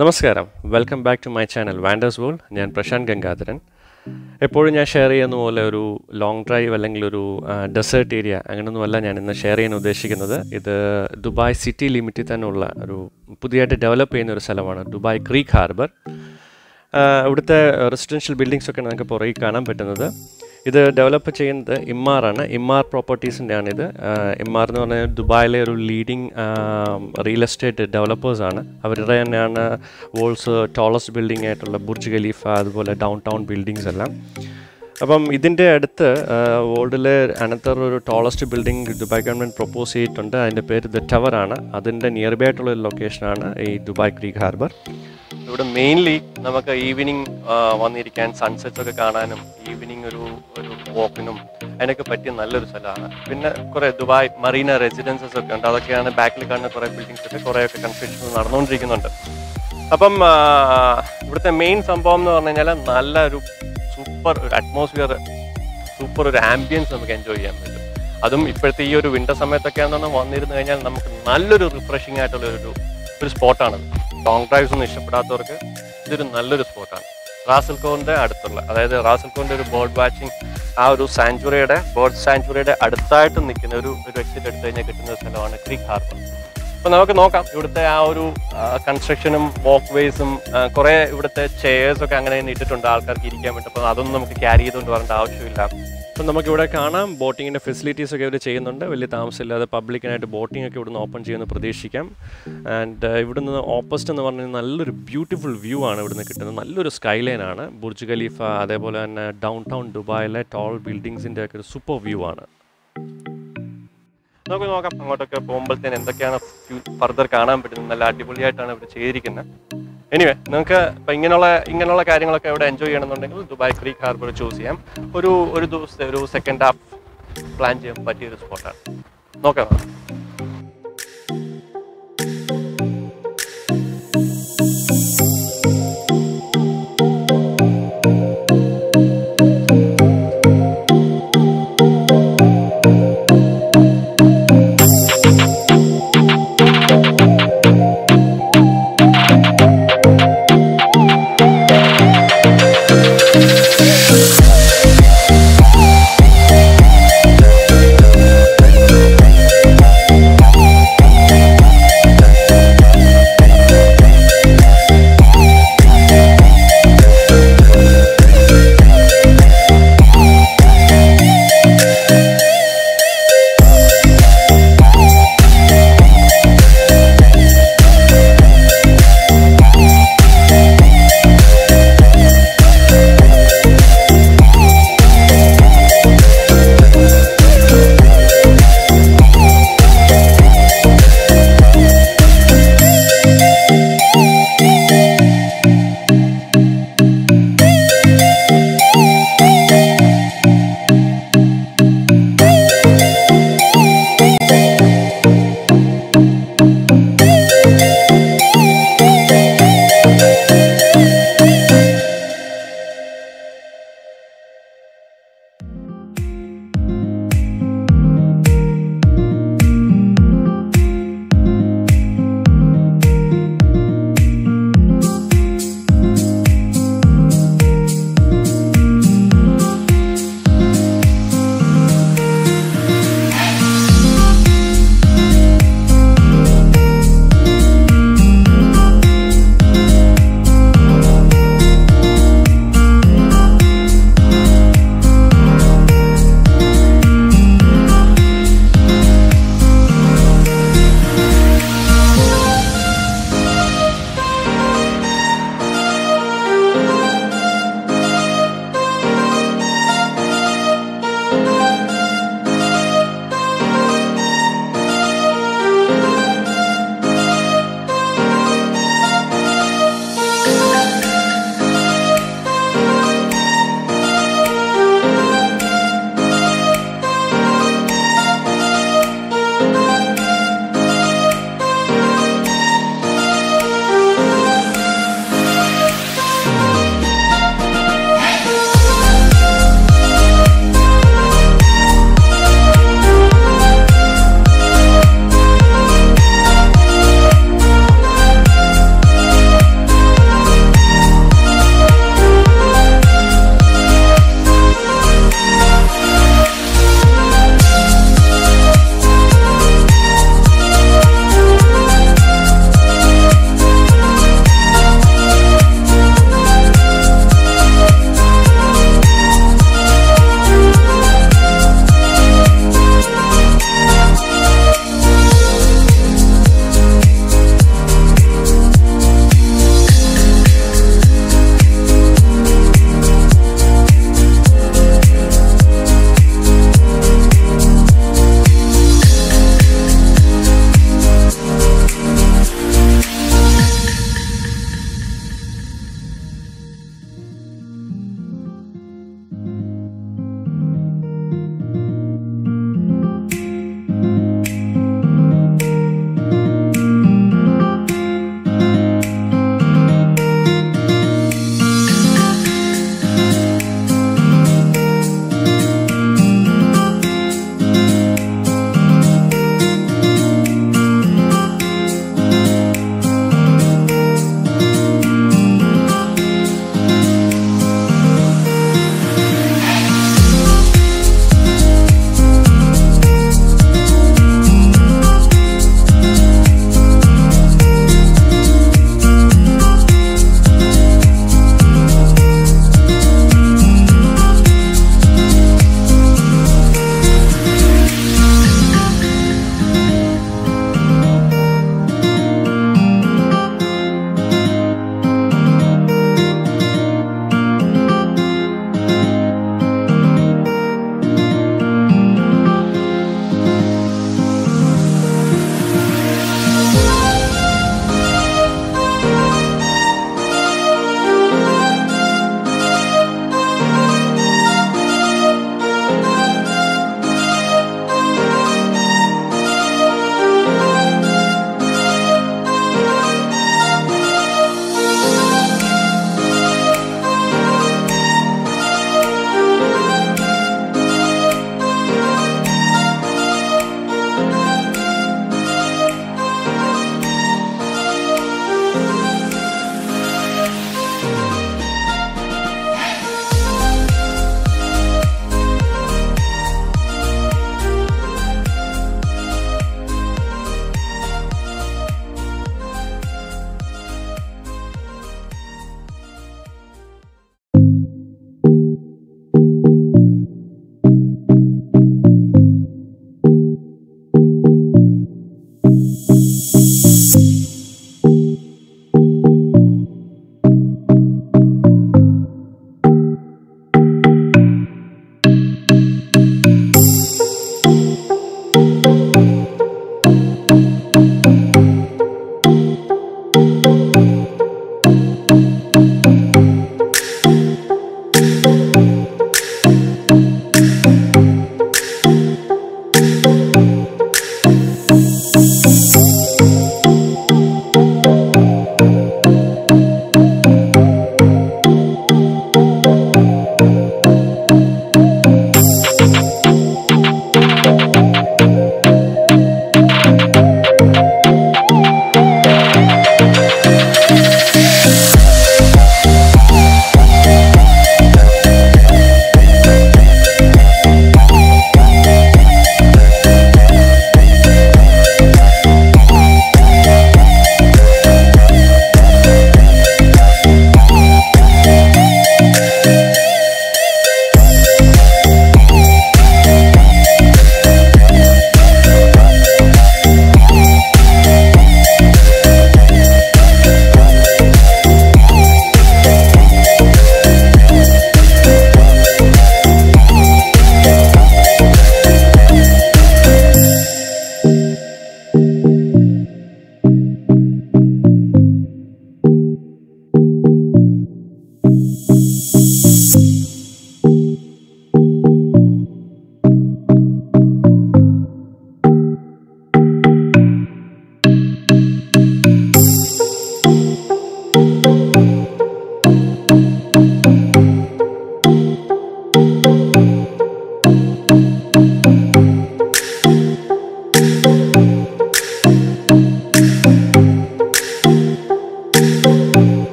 നമസ്കാരം welcome back to my channel wanders world ഞാൻ പ്രശാന്ത് ഗംഗാധരൻ എപ്പോഴും ഞാൻ ഷെയർ ചെയ്യുന്ന പോലെ ഒരു ലോങ് ഡ്രൈവ് അല്ലെങ്കിൽ ഒരു ഡെസേർട്ട് ഏരിയ അങ്ങനെയൊന്നുമല്ല ഞാൻ ഇന്ന് ഷെയർ ചെയ്യാൻ ഉദ്ദേശിക്കുന്നത് ഇത് ദുബായ് സിറ്റി ലിമിറ്റിൽ തന്നെ ഉള്ള ഒരു പുതിയതായിട്ട് ഡെവലപ്പ് ചെയ്യുന്ന ഒരു സ്ഥലമാണ് ദുബായ് ക്രീക്ക് ഹാർബർ ഇവിടുത്തെ റെസിഡൻഷ്യൽ ബിൽഡിങ്സ് ഒക്കെ നമുക്ക് പുറകിൽ കാണാൻ പറ്റുന്നത് ഇത് ഡെവലപ്പ് ചെയ്യുന്നത് ഇമ്മാറാണ് ഇമ്മാർ പ്രോപ്പർട്ടീസിൻ്റെ ആണിത് ഇമ്മാർ എന്ന് പറഞ്ഞാൽ ദുബായിലെ ഒരു ലീഡിങ് റിയൽ എസ്റ്റേറ്റ് ഡെവലപ്പേഴ്സാണ് അവരുടെ തന്നെയാണ് വേൾഡ്സ് ടോളസ്റ്റ് ബിൽഡിംഗ് ആയിട്ടുള്ള ബുർജ് ഖലീഫ അതുപോലെ ഡൗൺ ടൗൺ ബിൽഡിങ്സ് എല്ലാം അപ്പം ഇതിൻ്റെ അടുത്ത് വേൾഡിലെ അനന്തർ ഒരു tallest building Dubai government propose ചെയ്തിട്ടുണ്ട് അതിൻ്റെ പേര് ദ ടവർ ആണ് അതിൻ്റെ നിയർ ബൈ ആയിട്ടുള്ള ഒരു ലൊക്കേഷനാണ് ഈ ദുബായ് ക്രീക്ക് ഹാർബർ ഇവിടെ മെയിൻലി നമുക്ക് ഈവനിങ് വന്നിരിക്കാൻ സൺസെറ്റ്സ് ഒക്കെ കാണാനും ഈവനിങ് ഒരു ഒരു വാക്കിനും അതിനൊക്കെ പറ്റിയ നല്ലൊരു സ്ഥലമാണ് പിന്നെ കുറേ ദുബായ് മറീന റെസിഡൻസസ് ഒക്കെ ഉണ്ട് അതൊക്കെയാണ് ബാക്കിൽ കാണുന്ന കുറേ ബിൽഡിങ്സ് ഒക്കെ കുറേയൊക്കെ കൺസ്ട്രക്ഷൻ നടന്നുകൊണ്ടിരിക്കുന്നുണ്ട് അപ്പം ആ, ഇവിടുത്തെ മെയിൻ സംഭവം എന്ന് പറഞ്ഞു കഴിഞ്ഞാൽ നല്ലൊരു സൂപ്പർ ഒരു അറ്റ്മോസ്ഫിയർ സൂപ്പർ ഒരു ആംബിയൻസ് നമുക്ക് എൻജോയ് ചെയ്യാൻ പറ്റും അതും ഇപ്പോഴത്തെ ഈ ഒരു വിന്റർ സമയത്തൊക്കെ ആണെന്ന് വന്നിരുന്നു കഴിഞ്ഞാൽ നമുക്ക് നല്ലൊരു റിഫ്രഷിംഗ് ആയിട്ടുള്ള ഒരു ഒരു സ്പോട്ടാണ് ലോങ് ഡ്രൈവ്സ് ഒന്നും ഇഷ്ടപ്പെടാത്തവർക്ക് ഇതൊരു നല്ലൊരു സ്പോട്ടാണ് റാസൽകോണിന്റെ അടുത്തുള്ള അതായത് റാസൽകോണിന്റെ ഒരു ബേർഡ് വാച്ചിങ് ആ ഒരു സാഞ്ചുറിയുടെ ബേർഡ് സാഞ്ചുറിയുടെ അടുത്തായിട്ട് നിൽക്കുന്ന ഒരു ഒരു എക്സിറ്റ് എടുത്തു കഴിഞ്ഞാൽ കിട്ടുന്ന ഒരു സ്ഥലമാണ് ക്രീക്ക് ഹാർബർ അപ്പോൾ നമുക്ക് നോക്കാം ഇവിടുത്തെ ആ ഒരു കൺസ്ട്രക്ഷനും വാക്ക് വേസും കുറേ ഇവിടുത്തെ ചെയേഴ്സ് ഒക്കെ അങ്ങനെ തന്നെ ഇട്ടിട്ടുണ്ട് ആൾക്കാർക്ക് ഇരിക്കാൻ വേണ്ടി അപ്പോൾ അതൊന്നും നമുക്ക് ക്യാരി ചെയ്തുകൊണ്ട് വരേണ്ട ആവശ്യമില്ല അപ്പം നമുക്കിവിടെ കാണാം ബോട്ടിങ്ങിൻ്റെ ഫെസിലിറ്റീസ് ഒക്കെ ഇവർ ചെയ്യുന്നുണ്ട് വലിയ താമസമില്ലാതെ പബ്ലിക്കിനായിട്ട് ബോട്ടിംഗ് ഒക്കെ ഇവിടുന്ന് ഓപ്പൺ ചെയ്യുമെന്ന് പ്രതീക്ഷിക്കാം ആൻഡ് ഇവിടുന്ന് ഓപ്പോസിറ്റ് എന്ന് പറഞ്ഞാൽ നല്ലൊരു ബ്യൂട്ടിഫുൾ വ്യൂ ആണ് ഇവിടുന്ന് കിട്ടുന്നത് നല്ലൊരു സ്കൈ ലൈൻ ആണ് ബുർജ് ഖലീഫ അതേപോലെ തന്നെ ഡൗൺ ടൗൺ ദുബായിലെ ടോൾ ബിൽഡിങ്സിൻ്റെ ഒക്കെ ഒരു സൂപ്പർ വ്യൂ ആണ് നമുക്ക് നോക്കാം അങ്ങോട്ടൊക്കെ പോകുമ്പോഴത്തേന് എന്തൊക്കെയാണ് ഫർദർ കാണാൻ പറ്റുന്നത് നല്ല അടിപൊളിയായിട്ടാണ് ഇവിടെ ചെയ്തിരിക്കുന്നത് എനിവേ നിങ്ങൾക്ക് ഇപ്പം ഇങ്ങനെയുള്ള ഇങ്ങനെയുള്ള കാര്യങ്ങളൊക്കെ ഇവിടെ എൻജോയ് ചെയ്യണമെന്നുണ്ടെങ്കിൽ ദുബായ് ക്രീക്ക് ഹാർബർ ചൂസ് ചെയ്യാം ഒരു ഒരു ദിവസത്തെ ഒരു സെക്കൻഡ് ഹാഫ് പ്ലാൻ ചെയ്യാൻ പറ്റിയൊരു സ്പോട്ടാണ് നോക്കാം